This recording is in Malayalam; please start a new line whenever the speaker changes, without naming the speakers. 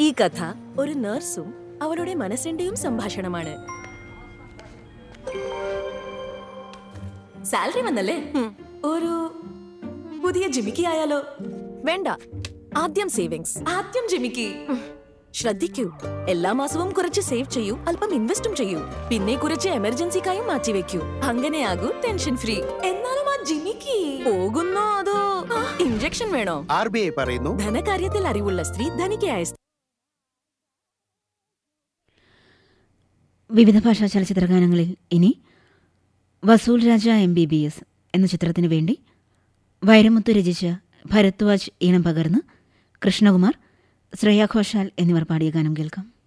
ഈ കഥ ഒരു നഴ്സും അവളുടെ മനസ്സിന്റെയും സംഭാഷണമാണ്
സാലറി വന്നല്ലേ ഒരു പുതിയ ജിമിക്കി ആയാലോ
വേണ്ട ആദ്യം സേവിങ്സ്
ആദ്യം ജിമിക്കി
ശ്രദ്ധിക്കൂ എല്ലാ മാസവും കുറച്ച് സേവ് ചെയ്യൂ അല്പം ഇൻവെസ്റ്റും ചെയ്യൂ പിന്നെ കുറച്ച് എമർജൻസിക്കായും മാറ്റിവെക്കൂ അങ്ങനെയാകൂ ടെൻഷൻ ഫ്രീ
എന്നാലും ആ ജിമിക്കി
പോകുന്നോ അതോ ഇഞ്ചക്ഷൻ വേണോ
ആർ ബി ഐ പറയുന്നു
ധനകാര്യത്തിൽ അറിവുള്ള സ്ത്രീ ധനികയായ സ്ത്രീ
വിവിധ ഭാഷാ ചലച്ചിത്ര ഗാനങ്ങളിൽ ഇനി Vasool Raja M B B S എന്ന ചിത്രത്തിനു വേണ്ടി വൈരമുത്തു രചിച്ച ഭരദ്വാജ് ഈണം പകർന്ന് കൃഷ്ണകുമാർ ശ്രേയ ഘോഷാൽ എന്നിവർ പാടിയ ഗാനം കേൾക്കാം